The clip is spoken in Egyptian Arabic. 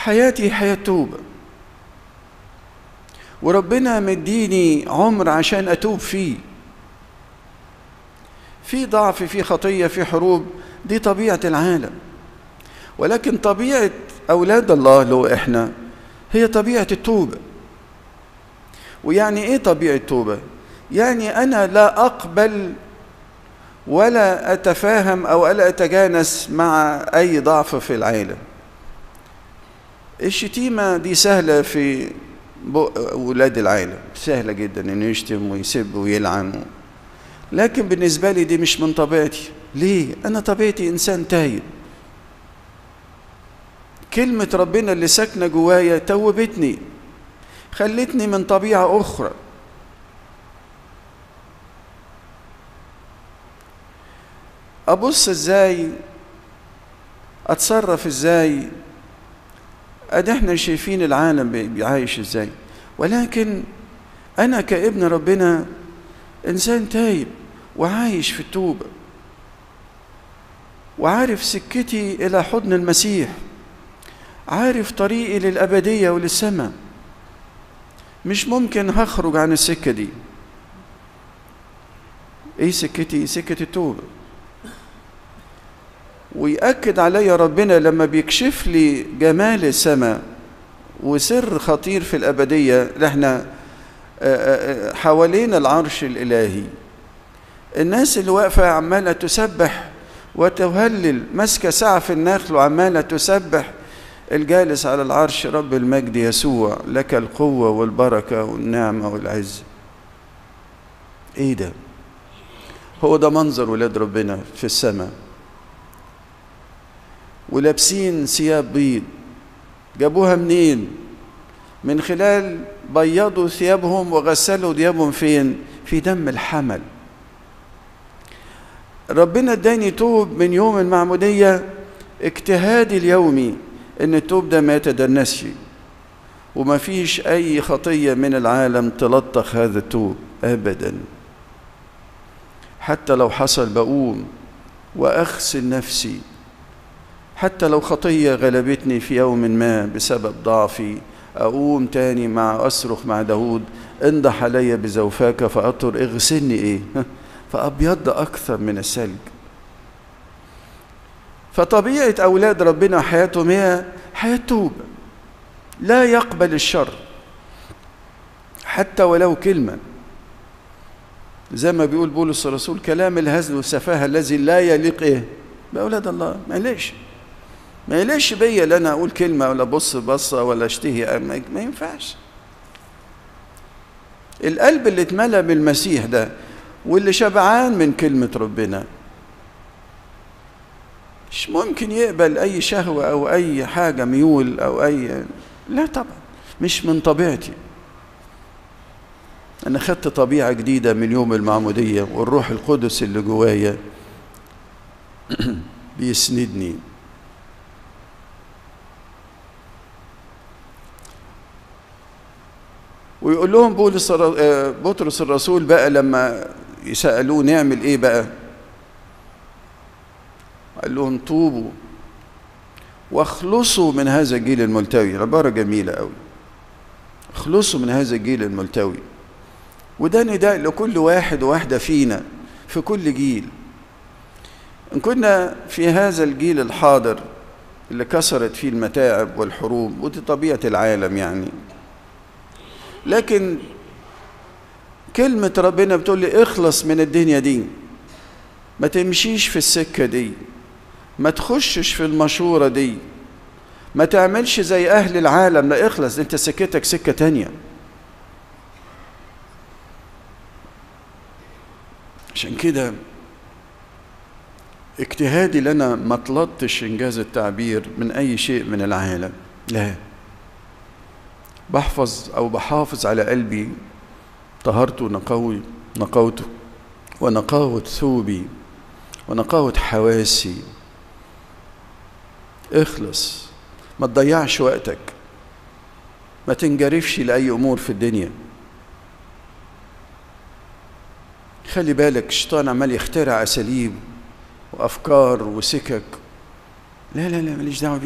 حياتي حياة توبة وربنا مديني عمر عشان أتوب فيه في ضعف في خطية في حروب دي طبيعة العالم ولكن طبيعة أولاد الله لو إحنا هي طبيعة التوبة ويعني إيه طبيعة التوبة؟ يعني أنا لا أقبل ولا أتفاهم أو ألا أتجانس مع أي ضعف في العالم الشتيمة دي سهلة في ولاد العالم سهلة جدا إنه يشتم ويسب ويلعن لكن بالنسبة لي دي مش من طبيعتي ليه؟ أنا طبيعتي إنسان تايب كلمة ربنا اللي ساكنة جوايا توبتني خلتني من طبيعة أخرى أبص إزاي أتصرف إزاي أدي إحنا شايفين العالم بيعايش إزاي ولكن أنا كابن ربنا إنسان تايب وعايش في التوبة وعارف سكتي إلى حضن المسيح عارف طريقي للأبدية وللسماء مش ممكن هخرج عن السكة دي ايه سكتي سكة التوبة ويأكد عليا ربنا لما بيكشف لي جمال السماء وسر خطير في الأبدية اللي احنا حوالين العرش الإلهي الناس اللي واقفة عمالة تسبح وتهلل ماسكة سعف النخل وعمالة تسبح الجالس على العرش رب المجد يسوع لك القوة والبركة والنعمة والعز ايه ده هو ده منظر ولاد ربنا في السماء ولابسين ثياب بيض جابوها منين من خلال بيضوا ثيابهم وغسلوا ثيابهم فين في دم الحمل ربنا اداني توب من يوم المعمودية اجتهادي اليومي ان التوب ده ما يتدنسش وما فيش اي خطية من العالم تلطخ هذا التوب ابدا حتى لو حصل بقوم واغسل نفسي حتى لو خطية غلبتني في يوم ما بسبب ضعفي أقوم تاني مع أصرخ مع داود انضح علي بزوفاك فأطر اغسلني إيه فأبيض أكثر من الثلج فطبيعة أولاد ربنا حياتهم هي حياة توبة لا يقبل الشر حتى ولو كلمة زي ما بيقول بولس الرسول كلام الهزل والسفاهة الذي لا يليق إيه بأولاد الله ما يليقش ما يليقش بيا لا أنا أقول كلمة ولا أبص بصة ولا أشتهي ما ينفعش القلب اللي اتملى بالمسيح ده واللي شبعان من كلمة ربنا مش ممكن يقبل أي شهوة أو أي حاجة ميول أو أي لا طبعا مش من طبيعتي أنا خدت طبيعة جديدة من يوم المعمودية والروح القدس اللي جوايا بيسندني ويقول لهم بولس بطرس الرسول بقى لما يسألوه نعمل ايه بقى قال لهم توبوا واخلصوا من هذا الجيل الملتوي عبارة جميلة قوي اخلصوا من هذا الجيل الملتوي وده نداء لكل واحد وواحدة فينا في كل جيل إن كنا في هذا الجيل الحاضر اللي كسرت فيه المتاعب والحروب ودي طبيعة العالم يعني لكن كلمة ربنا بتقول لي اخلص من الدنيا دي ما تمشيش في السكة دي ما تخشش في المشورة دي ما تعملش زي أهل العالم لا اخلص انت سكتك سكة تانية عشان كده اجتهادي لنا ما طلبتش انجاز التعبير من اي شيء من العالم لا بحفظ او بحافظ على قلبي طهرته نقوي نقوته ونقاوة ثوبي ونقاوة حواسي اخلص ما تضيعش وقتك ما تنجرفش لأي أمور في الدنيا خلي بالك الشيطان عمال يخترع أساليب وأفكار وسكك لا لا لا ماليش دعوة